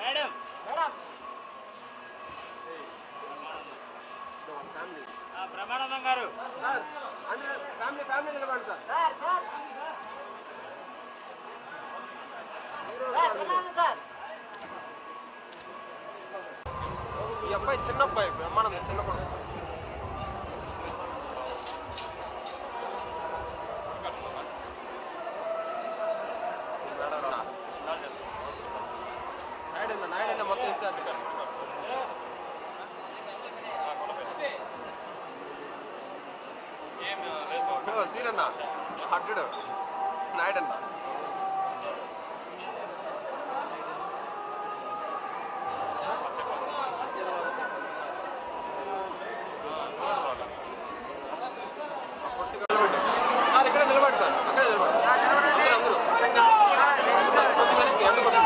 Madam ఆ, బ్రహ్మానందం గారు family family నిలబడి సార్ ఈ అబ్బాయి చిన్న అబ్బాయి బ్రహ్మానందం చిన్న కొడుకు నాయుడు నాయుడు మొత్తం ఇచ్చారు ఓ సీరన్న హడ్డు నాయుడన్న సార్ ఇక్కడ నిలబడి సార్ అక్కడ నిలబడి అందరూ అందరూ సార్ కొద్దిగా వెనక్కి, ఎండ కొట్టండి.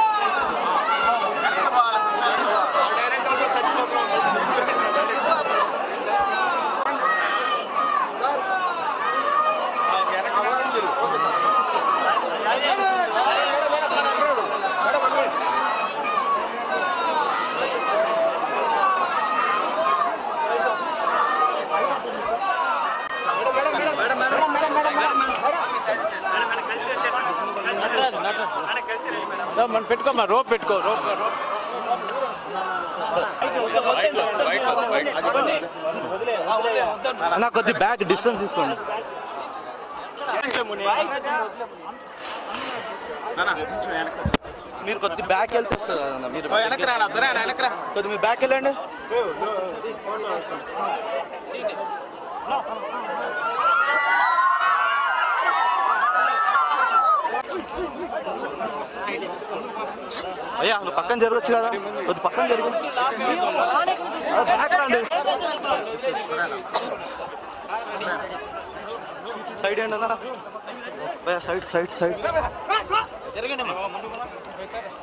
మనం పెట్టుకోమా రోప్ పెట్టుకో రోప్ రోప్ అన్న కొద్ది బ్యాక్ డిస్టెన్స్ తీసుకోండి మీరు కొద్ది బ్యాక్ వెళ్తే వస్తుంది కదన్న మీరు కొద్ది మీరు బ్యాక్ వెళ్ళండి అయ్యా నువ్వు పక్కన జరగచ్చు కదా కొద్ది పక్కన జరుగు బ్యాక్ రండి సైడ్ ఏంటి అన్న భయ్యా సైడ్ సైడ్ సైడ్ జరగండి